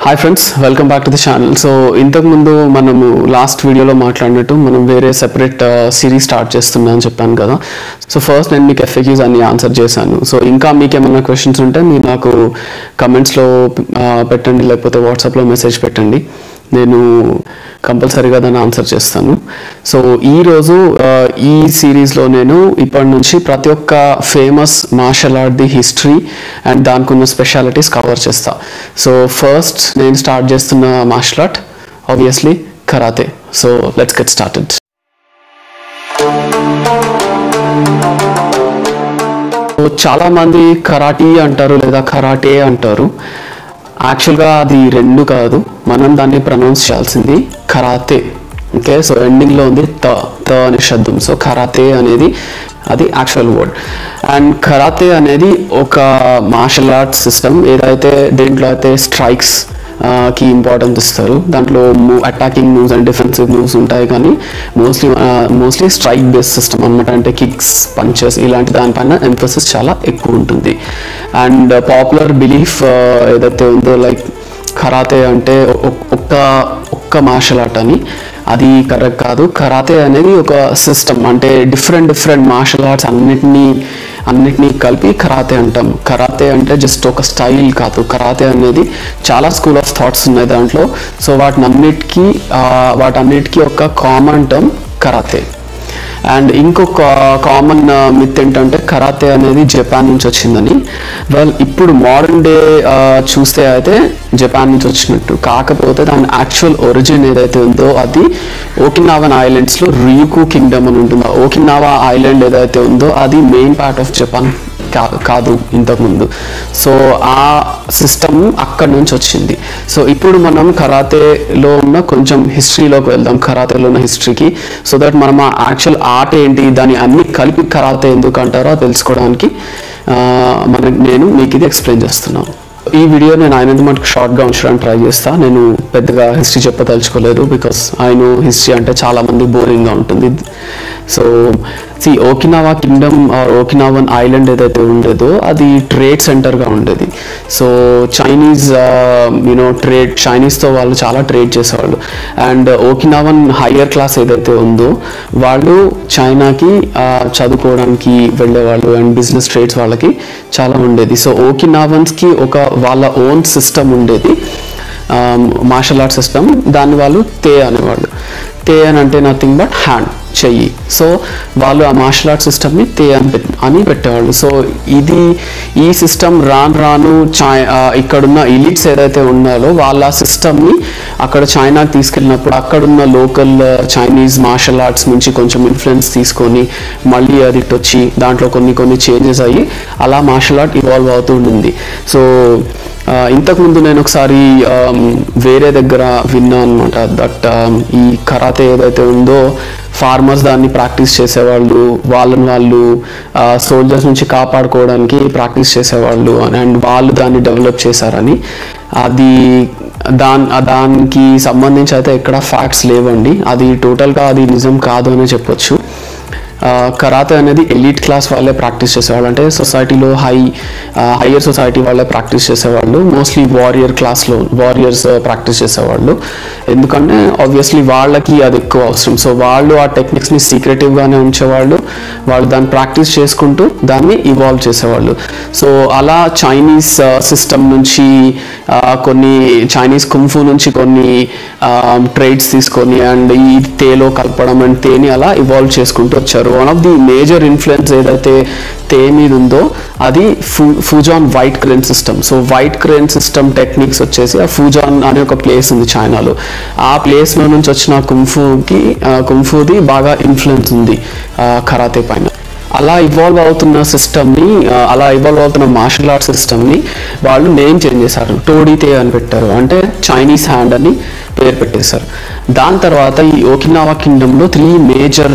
hi friends welcome back to the channel so ఇంతకుముందు మనము last వీడియోలో మాట్లాడినట్టు మనం వేరే సెపరేట్ సిరీస్ స్టార్ట్ చేస్తున్నా అని చెప్పాను కదా సో ఫస్ట్ నేను మీకు ఎఫ్ఏక్యూస్ అన్ని ఆన్సర్ చేశాను సో ఇంకా మీకు ఏమైనా క్వశ్చన్స్ ఉంటే మీరు నాకు కమెంట్స్లో పెట్టండి లేకపోతే వాట్సాప్లో మెసేజ్ పెట్టండి నేను కంపల్సరీగా దాన్ని ఆన్సర్ చేస్తాను సో ఈరోజు ఈ సిరీస్లో నేను ఇప్పటి నుంచి ప్రతి ఒక్క famous martial art the history and దానికి ఉన్న స్పెషాలిటీస్ కవర్ చేస్తా సో ఫస్ట్ నేను స్టార్ట్ చేస్తున్న martial art obviously karate so let's get started చాలా మంది కరాటీ అంటారు లేదా కరాటే అంటారు యాక్చువల్గా అది రెండు కాదు మనం దాన్ని ప్రొనౌన్స్ చేయాల్సింది కరాతే ఓకే సో ఎండింగ్లో ఉంది త త అనే శబ్దం సో కరాతే అనేది అది యాక్చువల్ వర్డ్ అండ్ కరాతే అనేది ఒక మార్షల్ ఆర్ట్స్ సిస్టమ్ ఏదైతే దేంట్లో అయితే స్ట్రైక్స్ కి ఇంపార్టెన్స్ ఇస్తారు దాంట్లో move attacking moves and defensive moves ఉంటాయి కానీ mostly mostly strike base system అనమాట అంటే కిక్స్ పంచెస్ ఇలాంటి దానిపైన ఎంఫోసిస్ చాలా ఎక్కువ ఉంటుంది అండ్ పాపులర్ బిలీఫ్ ఏదైతే ఉందో లైక్ కరాతే అంటే ఒక్క ఒక్క మార్షల్ ఆర్ట్ అని అది కరెక్ట్ కాదు కరాతే అనేది ఒక సిస్టమ్ అంటే డిఫరెంట్ డిఫరెంట్ మార్షల్ ఆర్ట్స్ అన్నిటినీ అన్నిటినీ కలిపి కరాతే అంటాం కరాతే అంటే జస్ట్ ఒక స్టైల్ కాదు కరాతే అనేది చాలా స్కూల్ ఆఫ్ థాట్స్ ఉన్నాయి దాంట్లో సో వాటిని అన్నిటికీ వాటన్నిటికీ ఒక కామన్ టర్మ్ కరాతే అండ్ ఇంకొక కామన్ మిత్ ఏంటంటే కరాతే అనేది జపాన్ నుంచి వచ్చిందని వెల్ ఇప్పుడు మోడర్న్ డే చూస్తే అయితే జపాన్ నుంచి వచ్చినట్టు కాకపోతే దాని యాక్చువల్ ఒరిజిన్ ఏదైతే ఉందో అది ఓకినావన్ ఐలాండ్స్లో రియుకు కింగ్డమ్ అని ఉంటుంది ఓకినావా ఐలాండ్ ఏదైతే ఉందో అది మెయిన్ పార్ట్ ఆఫ్ జపాన్ కాదు ఇంతకుముందు సో ఆ సిస్టమ్ అక్కడి నుంచి వచ్చింది సో ఇప్పుడు మనం కరాతేలో ఉన్న కొంచెం హిస్టరీలోకి వెళ్దాం కరాతేలో ఉన్న హిస్టరీకి సో దట్ మనం ఆ యాక్చువల్ ఆర్ట్ ఏంటి దాని అన్ని కలిపి కరాతే ఎందుకు అంటారో తెలుసుకోవడానికి మన నేను మీకు ఇది ఎక్స్ప్లెయిన్ చేస్తున్నాను ఈ వీడియో నేను ఆయన మటుకు షార్ట్గా ఉంచడానికి ట్రై చేస్తా నేను పెద్దగా హిస్టరీ చెప్పదలుచుకోలేదు బికాస్ ఆయన హిస్టరీ అంటే చాలామంది బోరింగ్గా ఉంటుంది so see Okinawa kingdom or Okinawan island ఏదైతే ఉండేదో అది ట్రేడ్ సెంటర్గా ఉండేది సో చైనీస్ యూనో ట్రేడ్ చైనీస్తో వాళ్ళు చాలా ట్రేడ్ చేసేవాళ్ళు అండ్ ఓకినావన్ హయ్యర్ క్లాస్ ఏదైతే ఉందో వాళ్ళు చైనాకి చదువుకోవడానికి వెళ్ళేవాళ్ళు అండ్ బిజినెస్ ట్రేడ్స్ వాళ్ళకి చాలా ఉండేది సో ఓకినావన్స్కి ఒక వాళ్ళ ఓన్ సిస్టమ్ ఉండేది మార్షల్ ఆర్ట్ సిస్టమ్ దాన్ని వాళ్ళు తే అనేవాళ్ళు తే అని అంటే నథింగ్ బట్ హ్యాండ్ చెయ్యి సో వాళ్ళు ఆ మార్షల్ ఆర్ట్ సిస్టమ్ని తే అని అని పెట్టేవాళ్ళు సో ఇది ఈ సిస్టమ్ రాను రాను చై ఇక్కడున్న ఇలిట్స్ ఏదైతే ఉన్నారో వాళ్ళ సిస్టమ్ని అక్కడ చైనాకి తీసుకెళ్ళినప్పుడు అక్కడున్న లోకల్ చైనీస్ మార్షల్ ఆర్ట్స్ నుంచి కొంచెం ఇన్ఫ్లుయెన్స్ తీసుకొని మళ్ళీ అది వచ్చి దాంట్లో కొన్ని కొన్ని చేంజెస్ అయ్యి అలా మార్షల్ ఆర్ట్ ఇవాల్వ్ అవుతూ ఉండింది సో ఇంతకుముందు నేను ఒకసారి వేరే దగ్గర విన్నా అనమాట దట్ ఈ కరాతే ఏదైతే ఉందో ఫార్మర్స్ దాన్ని ప్రాక్టీస్ చేసేవాళ్ళు వాళ్ళని వాళ్ళు సోల్జర్స్ నుంచి కాపాడుకోవడానికి ప్రాక్టీస్ చేసేవాళ్ళు అండ్ వాళ్ళు దాన్ని డెవలప్ చేశారని అది దాని దానికి సంబంధించి అయితే ఎక్కడ ఫ్యాక్ట్స్ లేవండి అది టోటల్గా అది నిజం కాదు అని చెప్పొచ్చు కరాతే అనేది ఎలీట్ క్లాస్ వాళ్ళే ప్రాక్టీస్ చేసేవాళ్ళు అంటే సొసైటీలో హై హయ్యర్ సొసైటీ వాళ్ళే ప్రాక్టీస్ చేసేవాళ్ళు మోస్ట్లీ వారియర్ క్లాస్లో వారియర్స్ ప్రాక్టీస్ చేసేవాళ్ళు ఎందుకంటే ఆబ్వియస్లీ వాళ్ళకి అది ఎక్కువ అవసరం సో వాళ్ళు ఆ టెక్నిక్స్ని సీక్రెటివ్గానే ఉంచేవాళ్ళు వాళ్ళు దాన్ని ప్రాక్టీస్ చేసుకుంటూ దాన్ని ఇవాల్వ్ చేసేవాళ్ళు సో అలా చైనీస్ సిస్టమ్ నుంచి కొన్ని చైనీస్ కుంఫు నుంచి కొన్ని ట్రేడ్స్ తీసుకొని అండ్ ఈ తేలో కలపడం అండ్ తేని అలా ఇవాల్వ్ చేసుకుంటూ వచ్చారు one of the major influence ఏదైతే తే మీద ఉందో అది ఫూ Fujian white crane system so white crane system techniques వచ్చేసి ఆ ఫూజాన్ అనే ఒక ప్లేస్ ఉంది చైనాలో ఆ ప్లేస్లో నుంచి వచ్చిన కుంఫుకి కుంఫుది బాగా ఇన్ఫ్లుయెన్స్ ఉంది కరాతే పైన అలా ఇవాల్వ్ అవుతున్న సిస్టమ్ని అలా ఇవాల్వ్ అవుతున్న మార్షల్ ఆర్ట్ సిస్టమ్ని వాళ్ళు నేమ్ చేంజ్ చేశారు టోడీతే అని పెట్టారు అంటే చైనీస్ హ్యాండ్ అని పేరు పెట్టేశారు దాని తర్వాత ఈ ఓకినావా కింగ్డమ్లో త్రీ మేజర్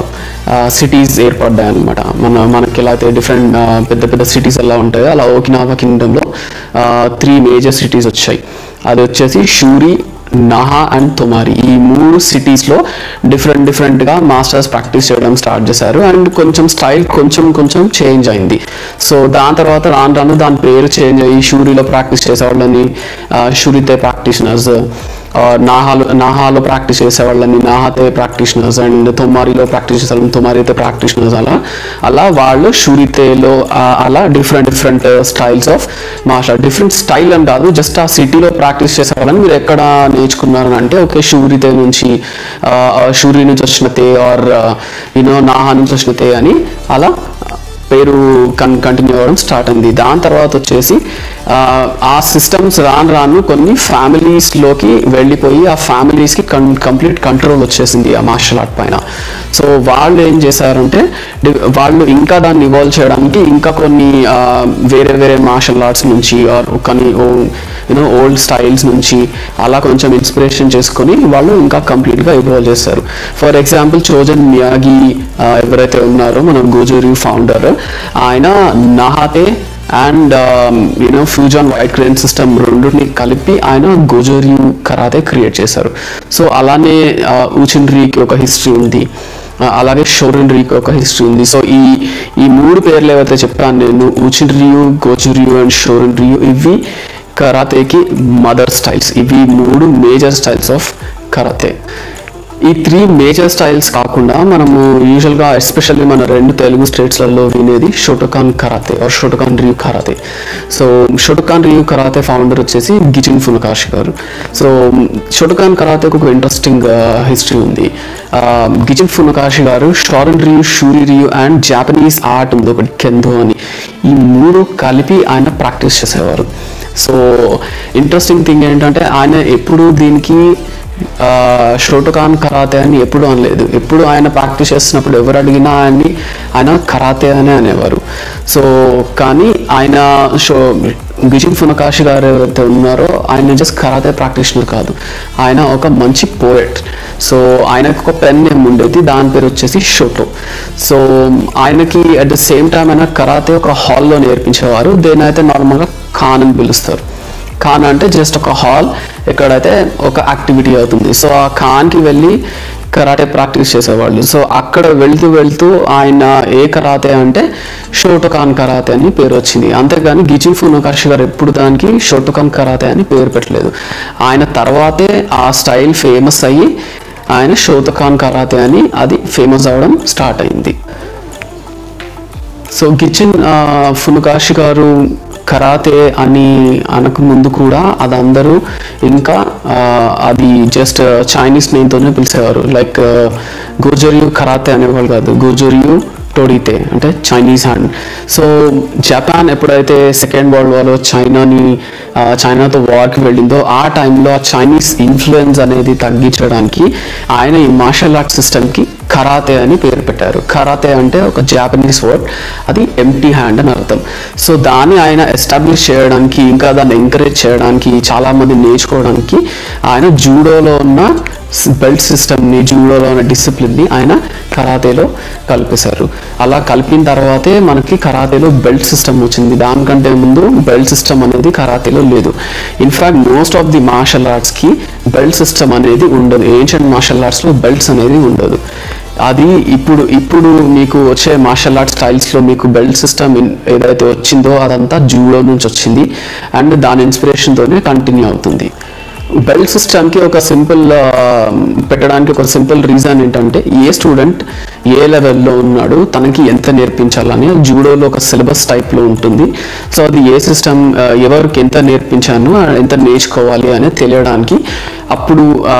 సిటీస్ ఏర్పడ్డాయి అనమాట మన మనకి ఎలా అయితే డిఫరెంట్ పెద్ద పెద్ద సిటీస్ ఎలా ఉంటాయో అలా ఓకినావా కింగ్డమ్లో త్రీ మేజర్ సిటీస్ వచ్చాయి అది వచ్చేసి షూరి నహా అండ్ తొమారి ఈ మూడు సిటీస్లో డిఫరెంట్ డిఫరెంట్గా మాస్టర్స్ ప్రాక్టీస్ చేయడం స్టార్ట్ చేశారు అండ్ కొంచెం స్టైల్ కొంచెం కొంచెం చేంజ్ అయింది సో దాని తర్వాత రాను రాను దాని పేరు చేంజ్ అయ్యి షూరిలో ప్రాక్టీస్ చేసేవాళ్ళని షూరితే ప్రాక్టీషనర్స్ నాహాలో నాహాలో ప్రాక్టీస్ చేసేవాళ్ళని నాహాతే ప్రాక్టీషనర్స్ అండ్ తొమ్మారిలో ప్రాక్టీస్ చేసేవాళ్ళని తొమ్మారితే ప్రాక్టీషనర్స్ అలా అలా వాళ్ళు షూరితేలో ఆ, అలా different different styles of master different style అని కాదు జస్ట్ ఆ సిటీలో ప్రాక్టీస్ చేసేవాళ్ళని మీరు ఎక్కడ నేర్చుకున్నారని అంటే ఓకే షూరితే నుంచి ఆ, షూరి నుంచి వచ్చిన తే ఆర్ యూనో నాహా నుంచి వచ్చిన తే అని అలా పేరు కన్ కంటిన్యూ అవ్వడం స్టార్ట్ అయింది దాని తర్వాత వచ్చేసి ఆ, ఆ సిస్టమ్స్ రాను రాను కొన్ని ఫ్యామిలీస్లోకి వెళ్ళిపోయి ఆ ఫ్యామిలీస్కి కం కంప్లీట్ కంట్రోల్ వచ్చేసింది ఆ మార్షల్ ఆర్ట్ పైన సో వాళ్ళు ఏం చేశారంటే డి- వాళ్ళు ఇంకా దాన్ని ఇవాల్వ్ చేయడానికి ఇంకా కొన్ని ఆ, వేరే వేరే మార్షల్ ఆర్ట్స్ నుంచి ఆర్ కొన్ని యూనో ఓల్డ్ స్టైల్స్ నుంచి అలా కొంచెం ఇన్స్పిరేషన్ చేసుకొని వాళ్ళు ఇంకా కంప్లీట్గా ఇవాల్వ్ చేస్తారు ఫర్ ఎగ్జాంపుల్ చోజన్ మియాగి ఆ, ఎవరైతే ఉన్నారో మన గోజూరి ఫౌండర్ ఆయన Nahate and you know Fujian white crane system రెండుని కలిపి ఆయన గోజోరియు కరాతే క్రియేట్ చేశారు సో అలానే ఊచిన్రీకి ఒక హిస్టరీ ఉంది ఆ, అలాగే షోరెన్ రీకి ఒక హిస్టరీ ఉంది సో ఈ ఈ మూడు పేర్లు ఏవైతే చెప్పాను నేను ఊచిన్ రియు గోచురియు అండ్ షోరెన్ రియు ఇవి కరాతేకి మదర్ స్టైల్స్ ఇవి మూడు మేజర్ స్టైల్స్ ఆఫ్ కరాతే ఈ త్రీ మేజర్ స్టైల్స్ కాకుండా మనము యూజువల్గా ఎస్పెషల్లీ మన రెండు తెలుగు స్టేట్స్లలో వినేది Shotokan karate or Shotokan ryu karate so Shotokan ryu karate founder వచ్చేసి గిచిన్ ఫునకాషి గారు సో షోటోకాన్ కరాతేకి ఒక ఇంట్రెస్టింగ్ హిస్టరీ ఉంది గిచిన్ ఫునకాషి గారు Shorin ryu Shuri ryu and Japanese art ఉంది ఒకటి కెందో అని ఈ మూడు కలిపి ఆయన ప్రాక్టీస్ చేసేవారు సో ఇంట్రెస్టింగ్ థింగ్ ఏంటంటే ఆయన ఎప్పుడు దీనికి ఆ, షోటోకాన్ కరాతే అని ఎప్పుడు అనలేదు ఎప్పుడు ఆయన ప్రాక్టీస్ చేస్తున్నప్పుడు ఎవరు అడిగినా ఆయన్ని ఆయన కరాతే అనే అనేవారు సో కానీ ఆయన షో గిజిన్ ఫునకాషి గారు ఎవరైతే ఉన్నారో ఆయన జస్ట్ కరాతే ప్రాక్టీషనర్ కాదు ఆయన ఒక మంచి పోయట్ సో ఆయనకు ఒక పెన్ నేమ్ ఉండేది దాని పేరు వచ్చేసి షోటో సో ఆయనకి అట్ ద సేమ్ టైం ఆయన కరాతే ఒక హాల్లో నేర్పించేవారు దేనైతే నార్మల్గా ఖాన్ అని పిలుస్తారు ఖాన్ అంటే జస్ట్ ఒక హాల్ ఎక్కడైతే ఒక యాక్టివిటీ అవుతుంది సో ఆ ఖాన్కి వెళ్ళి కరాటే ప్రాక్టీస్ చేసేవాళ్ళు సో అక్కడ వెళ్తూ వెళ్తూ ఆయన ఏ కరాతే అంటే షోటోకాన్ కరాతే అని పేరు వచ్చింది అంతేగాని గిచిన్ ఫునోకాషి గారు ఎప్పుడు దానికి షోటోకాన్ కరాతే అని పేరు పెట్టలేదు ఆయన తర్వాతే ఆ స్టైల్ ఫేమస్ అయ్యి ఆయన షోటోకాన్ కరాతే అని అది ఫేమస్ అవ్వడం స్టార్ట్ అయింది సో గిచిన్ ఫునుకాషి గారు కరాతే అని అనక ముందు కూడా అది అందరూ ఇంకా ఆ, అది జస్ట్ చైనీస్ నేమ్తోనే పిలిచేవారు లైక్ గోజోరియు కరాతే అనేవాళ్ళు కాదు గోజోరియు టోడితే అంటే చైనీస్ హ్యాండ్ సో జపాన్ ఎప్పుడైతే సెకండ్ వరల్డ్ వార్లో చైనాని ఆ, చైనాతో వార్కి వెళ్ళిందో ఆ టైంలో ఆ చైనీస్ ఇన్ఫ్లుయెన్స్ అనేది తగ్గించడానికి ఆయన ఈ మార్షల్ ఆర్ట్ సిస్టమ్కి కరాతే అని పేరు పెట్టారు కరాతే అంటే ఒక జాపనీస్ వర్డ్ అది ఎంటీ హ్యాండ్ అని అర్థం సో దాన్ని ఆయన ఎస్టాబ్లిష్ చేయడానికి ఇంకా దాన్ని ఎంకరేజ్ చేయడానికి చాలా మంది నేర్చుకోవడానికి ఆయన జూడోలో ఉన్న బెల్ట్ సిస్టమ్ని జూడోలో ఉన్న డిసిప్లిన్ని ఆయన కరాతేలో కలిపేశారు అలా కలిపిన తర్వాతే మనకి కరాతేలో బెల్ట్ సిస్టమ్ వచ్చింది దానికంటే ముందు బెల్ట్ సిస్టమ్ అనేది కరాతేలో లేదు in fact most of the martial ఆర్ట్స్కి బెల్ట్ సిస్టమ్ అనేది ఉండదు ఏన్షియంట్ మార్షల్ ఆర్ట్స్లో బెల్ట్స్ అనేది ఉండదు అది ఇప్పుడు ఇప్పుడు మీకు వచ్చే మార్షల్ ఆర్ట్ స్టైల్స్లో మీకు బెల్ట్ సిస్టమ్ ఏదైతే వచ్చిందో అదంతా జూడో నుంచి వచ్చింది అండ్ దాని ఇన్స్పిరేషన్తోనే కంటిన్యూ అవుతుంది బెల్ట్ సిస్టమ్కి ఒక సింపుల్ పెట్టడానికి ఒక సింపుల్ రీజన్ ఏంటంటే ఏ స్టూడెంట్ ఏ లెవెల్లో ఉన్నాడు తనకి ఎంత నేర్పించాలని జూడోలో ఒక సిలబస్ టైప్లో ఉంటుంది సో అది ఏ సిస్టమ్ ఎవరికి ఎంత నేర్పించాను ఎంత నేర్చుకోవాలి అనేది తెలియడానికి అప్పుడు ఆ,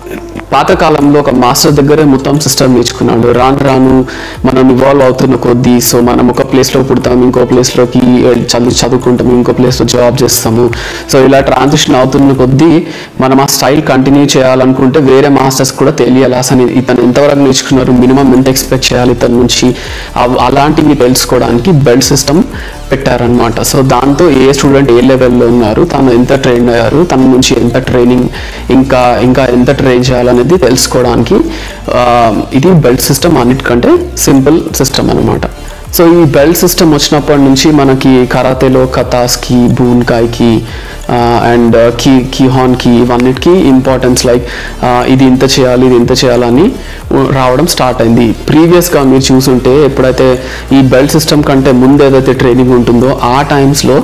పాతకాలంలో ఒక మాస్టర్ దగ్గరే మొత్తం సిస్టమ్ నేర్చుకున్నాడు రాను రాను మనం ఇవాల్వ్ అవుతున్న కొద్దీ సో మనం ఒక ప్లేస్లో పుడతాం ఇంకో ప్లేస్లోకి చదువు చదువుకుంటాం ఇంకో ప్లేస్లో జాబ్ చేస్తాము సో ఇలా ట్రాన్సిషన్ అవుతున్న కొద్దీ మనం ఆ స్టైల్ కంటిన్యూ చేయాలనుకుంటే వేరే మాస్టర్స్ కూడా తెలియాలి అసలు ఇతను ఎంతవరకు నేర్చుకున్నారు మినిమం ఎంత ఎక్స్పెక్ట్ చేయాలి ఇతని నుంచి అవ్- అలాంటివి తెలుసుకోవడానికి బెల్ట్ సిస్టమ్ పెట్టారనమాట సో దాంతో ఏ స్టూడెంట్ ఏ లెవెల్లో ఉన్నారు తను ఎంత ట్రైన్ అయ్యారు తన నుంచి ఎంత ట్రైనింగ్ ఇంకా ఇంకా ఎంత ట్రైన్ చేయాలనేది తెలుసుకోవడానికి ఆ, ఇది బెల్ట్ సిస్టమ్ అన్నిటికంటే సింపుల్ సిస్టమ్ అనమాట సో ఈ బెల్ట్ సిస్టమ్ వచ్చినప్పటి నుంచి మనకి కరాతేలో కతాస్కి బూన్కాయ్కి అండ్ కీ కీహాన్కి ఇవన్నిటికి ఇంపార్టెన్స్ లైక్ ఇది ఇంత చేయాలి ఇది ఇంత చేయాలని రావడం స్టార్ట్ అయింది ప్రీవియస్గా మీరు చూసుంటే ఎప్పుడైతే ఈ బెల్ట్ సిస్టమ్ కంటే ముందు ఏదైతే ట్రైనింగ్ ఉంటుందో ఆ టైమ్స్లో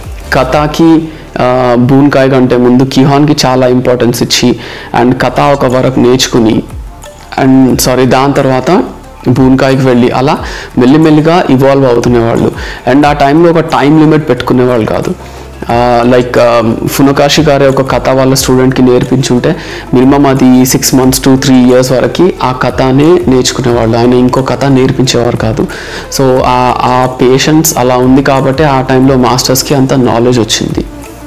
కథకి బూన్కాయ్ కంటే ముందు కిహాన్కి చాలా ఇంపార్టెన్స్ ఇచ్చి అండ్ కథ ఒక వరకు నేర్చుకుని అండ్ సారీ దాని తర్వాత భూమికాయకి వెళ్ళి అలా మెల్లిమెల్లిగా ఇవాల్వ్ అవుతునేవాళ్ళు అండ్ ఆ టైంలో ఒక టైం లిమిట్ పెట్టుకునేవాళ్ళు కాదు లైక్ ఫునకాషి గారి ఒక కథ వాళ్ళ స్టూడెంట్కి నేర్పించుంటే మినిమం అది six months to three years వరకు ఆ కథనే నేర్చుకునేవాళ్ళు ఆయన ఇంకో కథ నేర్పించేవారు కాదు సో ఆ పేషెన్స్ అలా ఉంది కాబట్టి ఆ టైంలో మాస్టర్స్కి అంత నాలెడ్జ్ వచ్చింది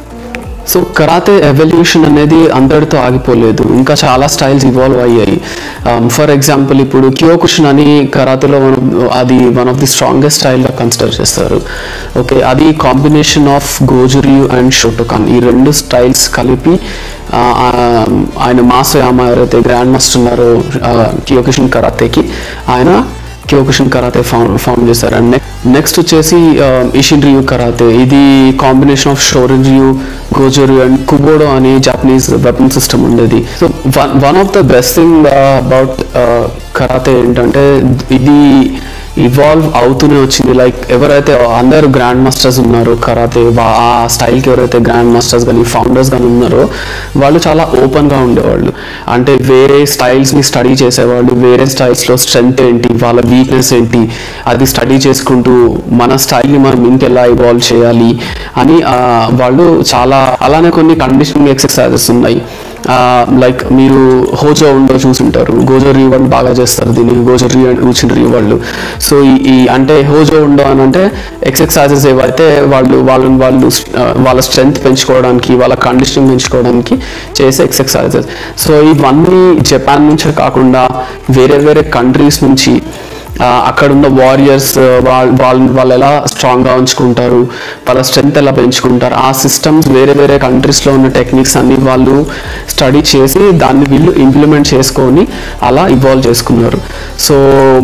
సో కరాతే ఎవల్యూషన్ అనేది అంతటితో ఆగిపోలేదు ఇంకా చాలా స్టైల్స్ ఇవాల్వ్ అయ్యాయి ఫర్ ఎగ్జాంపుల్ ఇప్పుడు క్యోకుషన్ అని కరాతేలో వన్ అది వన్ ఆఫ్ ది స్ట్రాంగెస్ట్ స్టైల్గా కన్సిడర్ చేస్తారు ఓకే అది combination of Gojuryu and Shotokan ఈ రెండు స్టైల్స్ కలిపి ఆ, ఆ, ఆయన మాస్టర్ యామ ఎవరైతే గ్రాండ్ మాస్టర్ ఉన్నారో క్యోకుషన్ కరాతేకి ఆయన క్యోకుషన్ కరాతే ఫౌండ్ ఫౌండ్ చేశారు అండ్ నెక్స్ట్ వచ్చేసి ఇషిన్ రియు కరాతే ఇది combination of Shorin ryu Gojuryu and Kobudo అనే జాపనీస్ వెపన్ సిస్టమ్ ఉండేది so one one of the best thing about karate ఏంటంటే ఇది ఇవాల్వ్ అవుతూనే వచ్చింది లైక్ ఎవరైతే అందరు గ్రాండ్ మాస్టర్స్ ఉన్నారో కరాతే వా- ఆ స్టైల్కి ఎవరైతే గ్రాండ్ మాస్టర్స్ కానీ ఫౌండర్స్ కానీ ఉన్నారో వాళ్ళు చాలా ఓపెన్గా ఉండేవాళ్ళు అంటే వేరే స్టైల్స్ని స్టడీ చేసేవాళ్ళు వేరే స్టైల్స్లో స్ట్రెంగ్త్ ఏంటి వాళ్ళ వీక్నెస్ ఏంటి అది స్టడీ చేసుకుంటూ మన స్టైల్ని మనం ఇంకెలా ఇవాల్వ్ చేయాలి అని ఆ, వాళ్ళు చాలా అలానే కొన్ని కండిషనింగ్ ఎక్సర్సైజెస్ ఉన్నాయి లైక్ మీరు హోజో ఉండో చూసుంటారు గోజోరి వాళ్ళు బాగా చేస్తారు దీన్ని గోజోరి అండ్ ఊచినరి వాళ్ళు సో ఈ ఈ అంటే హోజో ఉండో అని అంటే ఎక్సర్సైజెస్ ఏవైతే వాళ్ళు వాళ్ళని వాళ్ళు ఆ, వాళ్ళ స్ట్రెంగ్త్ పెంచుకోవడానికి వాళ్ళ కండిషనింగ్ పెంచుకోవడానికి చేసే ఎక్సర్సైజెస్ సో ఇవన్నీ జపాన్ నుంచే కాకుండా వేరే వేరే కంట్రీస్ నుంచి ఆ, అక్కడ ఉన్న వారియర్స్ వాళ్ళు వాళ్ళు వాళ్ళు ఎలా స్ట్రాంగ్గా ఉంచుకుంటారు వాళ్ళ స్ట్రెంగ్త్ ఎలా పెంచుకుంటారు ఆ సిస్టమ్స్ వేరే వేరే కంట్రీస్లో ఉన్న టెక్నిక్స్ అన్ని వాళ్ళు స్టడీ చేసి దాన్ని వీళ్ళు ఇంప్లిమెంట్ చేసుకొని అలా ఇవాల్వ్ చేసుకున్నారు so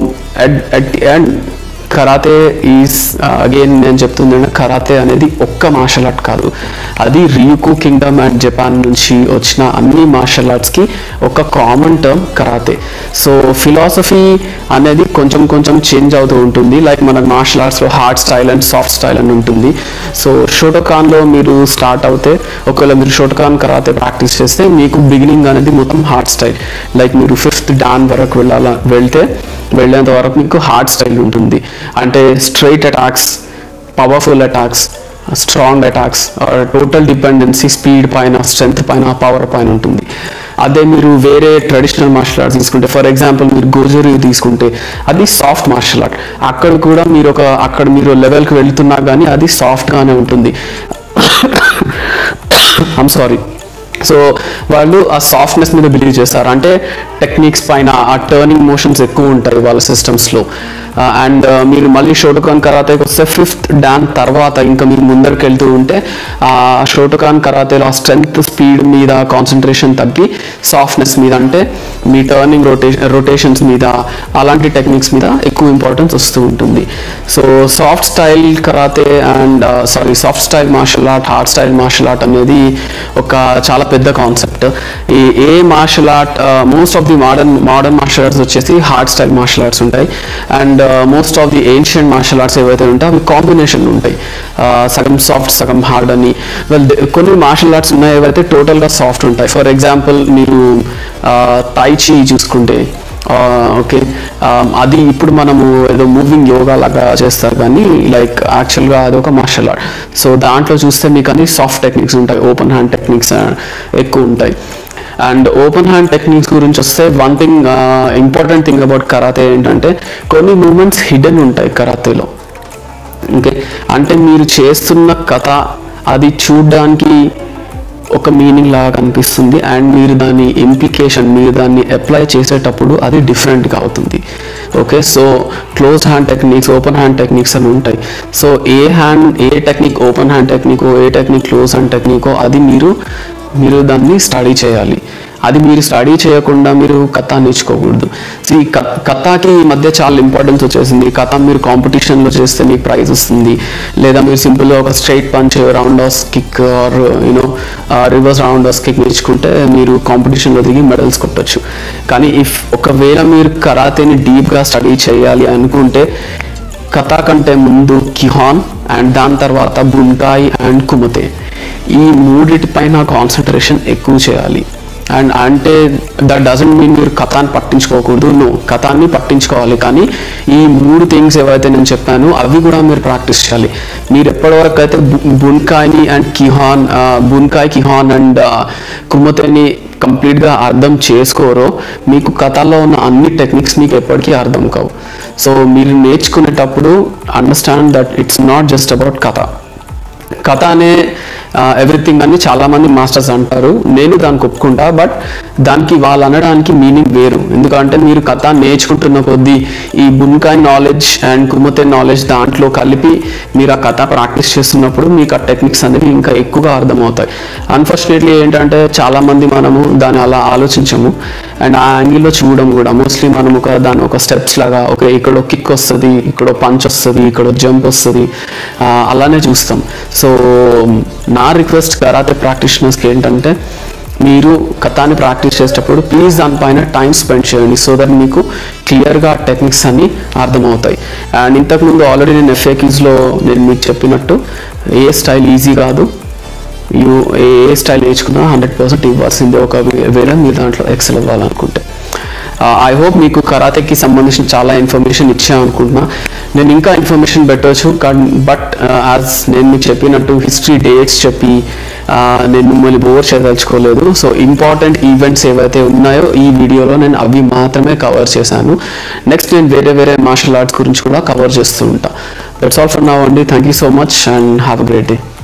at at and karate is again నేను చెప్తుంది కరాతే అనేది ఒక్క మార్షల్ ఆర్ట్ కాదు అది రియుకు కింగ్డమ్ అండ్ జపాన్ నుంచి వచ్చిన అన్ని మార్షల్ ఆర్ట్స్కి ఒక common term karate so philosophy అనేది కొంచెం కొంచెం చేంజ్ అవుతూ ఉంటుంది లైక్ మనకు మార్షల్ ఆర్ట్స్లో hard style and soft style అని ఉంటుంది సో షోటోకాన్లో మీరు స్టార్ట్ అవుతే ఒకవేళ మీరు షోటోకాన్ కరాతే ప్రాక్టీస్ చేస్తే మీకు బిగినింగ్ అనేది మొత్తం హార్డ్ స్టైల్ లైక్ మీరు ఫిఫ్త్ డాన్ వరకు వెళ్ళాల వెళ్తే వెళ్ళేంత వరకు మీకు హార్డ్ స్టైల్ ఉంటుంది అంటే straight attacks powerful attacks strong attacks total dependency speed పైన స్ట్రెంగ్త్ పైన పవర్ పైన ఉంటుంది అదే మీరు వేరే ట్రెడిషనల్ మార్షల్ ఆర్ట్స్ తీసుకుంటే ఫర్ ఎగ్జాంపుల్ మీరు గోజరీ తీసుకుంటే అది సాఫ్ట్ మార్షల్ ఆర్ట్ అక్కడ కూడా మీరు ఒక అక్కడ మీరు లెవెల్కి వెళ్తున్నా కానీ అది సాఫ్ట్గానే ఉంటుంది ఐమ్ సారీ సో వాళ్ళు ఆ సాఫ్ట్నెస్ మీద బిలీవ్ చేస్తారు అంటే టెక్నిక్స్ పైన ఆ టర్నింగ్ మోషన్స్ ఎక్కువ ఉంటాయి వాళ్ళ సిస్టమ్స్లో అండ్ మీరు మళ్ళీ షోటోకాన్ కరాతేకి వస్తే ఫిఫ్త్ డాన్ తర్వాత ఇంకా మీరు ముందరికి వెళ్తూ ఉంటే ఆ షోటోకాన్ కరాతేలో ఆ స్ట్రెంగ్త్ స్పీడ్ మీద కాన్సన్ట్రేషన్ తగ్గి సాఫ్ట్నెస్ మీద అంటే మీ టర్నింగ్ రొటేషన్ రొటేషన్స్ మీద అలాంటి టెక్నిక్స్ మీద ఎక్కువ ఇంపార్టెన్స్ వస్తూ ఉంటుంది so soft style karate and sorry soft style martial art hard style martial art అనేది ఒక చాలా పెద్ద కాన్సెప్ట్ ఈ ఏ martial art most of the modern modern martial arts వచ్చేసి హార్డ్ స్టైల్ మార్షల్ ఆర్ట్స్ ఉంటాయి and most of the ancient martial arts ఏవైతే ఉంటాయో అవి కాంబినేషన్ ఉంటాయి Uh, సగం సాఫ్ట్ సగం హార్డ్ అని వెల్ కొన్ని మార్షల్ ఆర్ట్స్ ఉన్నాయి ఏవైతే టోటల్గా సాఫ్ట్ ఉంటాయి ఫర్ ఎగ్జాంపుల్ మీరు టైచి చూసుకుంటే ఓకే అది ఇప్పుడు మనము ఏదో మూవింగ్ యోగా లాగా చేస్తారు కానీ లైక్ యాక్చువల్గా అది ఒక మార్షల్ ఆర్ట్ సో దాంట్లో చూస్తే మీకు అన్ని సాఫ్ట్ టెక్నిక్స్ ఉంటాయి ఓపెన్ హ్యాండ్ టెక్నిక్స్ ఎక్కువ ఉంటాయి అండ్ ఓపెన్ హ్యాండ్ టెక్నిక్స్ గురించి వస్తే one thing important thing about karate ఏంటంటే కొన్ని మూమెంట్స్ హిడెన్ ఉంటాయి కరాతేలో ఓకే అంటే మీరు చేస్తున్న కథ అది చూడ్డానికి ఒక మీనింగ్ లాగా కనిపిస్తుంది అండ్ మీరు దాని ఇంప్లికేషన్ మీరు దాన్ని అప్లై చేసేటప్పుడు అది డిఫరెంట్గా అవుతుంది okay so close hand techniques open hand techniques అని ఉంటాయి సో ఏ హ్యాండ్ ఏ టెక్నిక్ ఓపెన్ హ్యాండ్ టెక్నికో ఏ టెక్నిక్ క్లోజ్ హ్యాండ్ టెక్నికో అది మీరు మీరు దాన్ని స్టడీ చేయాలి అది మీరు స్టడీ చేయకుండా మీరు కథ నేర్చుకోకూడదు సో ఈ క- కథకి ఈ మధ్య చాలా ఇంపార్టెన్స్ వచ్చేసింది కథ మీరు కాంపిటీషన్లో చేస్తే మీకు ప్రైజ్ వస్తుంది లేదా మీరు సింపుల్గా ఒక straight punch round off kick or you know reverse round off kick నేర్చుకుంటే మీరు కాంపిటీషన్లో దిగి మెడల్స్ కొట్టచ్చు కానీ ఇఫ్ ఒకవేళ మీరు కరాతేని డీప్గా స్టడీ చేయాలి అనుకుంటే కథ కంటే ముందు కిహాన్ అండ్ దాని తర్వాత బున్కాయ్ అండ్ కుమతే ఈ మూడిటిపైన కాన్సన్ట్రేషన్ ఎక్కువ చేయాలి అండ్ అంటే దట్ డజంట్ మీన్ మీరు కథాన్ని పట్టించుకోకూడదు నో కథాన్ని పట్టించుకోవాలి కానీ ఈ మూడు థింగ్స్ ఏవైతే నేను చెప్పానో అవి కూడా మీరు ప్రాక్టీస్ చేయాలి మీరు ఎప్పటివరకు అయితే బు- బున్కాయ్ని అండ్ కిహాన్ ఆ, బున్కాయ్ కిహాన్ అండ్ కుమతేని కంప్లీట్గా అర్థం చేసుకోరో మీకు కథలో ఉన్న అన్ని టెక్నిక్స్ మీకు ఎప్పటికీ అర్థం కావు సో మీరు నేర్చుకునేటప్పుడు understand that it's not just about kata kata అనే ఎవ్రీథింగ్ అని చాలా మంది మాస్టర్స్ అంటారు నేను దానికి ఒప్పుకుంటా బట్ దానికి వాళ్ళు అనడానికి మీనింగ్ వేరు ఎందుకంటే మీరు కథ నేర్చుకుంటున్న కొద్దీ ఈ bunkai knowledge and kumite knowledge దాంట్లో కలిపి మీరు ఆ కథ ప్రాక్టీస్ చేస్తున్నప్పుడు మీకు ఆ టెక్నిక్స్ అనేవి ఇంకా ఎక్కువగా అర్థమవుతాయి అన్ఫార్చునేట్లీ ఏంటంటే చాలా మంది మనము దాన్ని అలా ఆలోచించము అండ్ ఆ యాంగిల్లో చూడడం కూడా మోస్ట్లీ మనం ఒక దాని ఒక స్టెప్స్ లాగా ఒక ఇక్కడ కిక్ వస్తుంది ఇక్కడ పంచ్ వస్తుంది ఇక్కడ జంప్ వస్తుంది ఆ, అలానే చూస్తాం సో నా రిక్వెస్ట్ కరాతే ప్రాక్టీషనర్స్కి ఏంటంటే మీరు కథాన్ని ప్రాక్టీస్ చేసేటప్పుడు ప్లీజ్ దానిపైన టైం స్పెండ్ చేయండి సో దట్ మీకు క్లియర్గా టెక్నిక్స్ అన్ని అర్థమవుతాయి అండ్ ఇంతకుముందు ఆల్రెడీ నేను ఎఫ్ఏక్యూస్లో నేను మీకు చెప్పినట్టు ఏ స్టైల్ ఈజీ కాదు యూ ఏ స్టైల్ నేర్చుకున్నా హండ్రెడ్ పర్సెంట్ ఇవ్వాల్సిందే ఒక వే- వేళ మీరు దాంట్లో ఎక్సెల్ అవ్వాలనుకుంటే ఐ హోప్ మీకు కరాతేకి సంబంధించిన చాలా ఇన్ఫర్మేషన్ ఇచ్చాను అనుకుంటున్నా నేను ఇంకా ఇన్ఫర్మేషన్ పెట్టవచ్చు బట్ యాజ్ నేను మీకు చెప్పినట్టు హిస్టరీ డేట్స్ చెప్పి ఆ, నేను మిమ్మల్ని బోర్ చేయదలుచుకోలేదు సో ఇంపార్టెంట్ ఈవెంట్స్ ఏవైతే ఉన్నాయో ఈ వీడియోలో నేను అవి మాత్రమే కవర్ చేశాను నెక్స్ట్ నేను వేరే వేరే మార్షల్ ఆర్ట్స్ గురించి కూడా కవర్ చేస్తూ ఉంటా దట్స్ ఆల్ ఫర్ నౌ అండి thank you so much and have a great day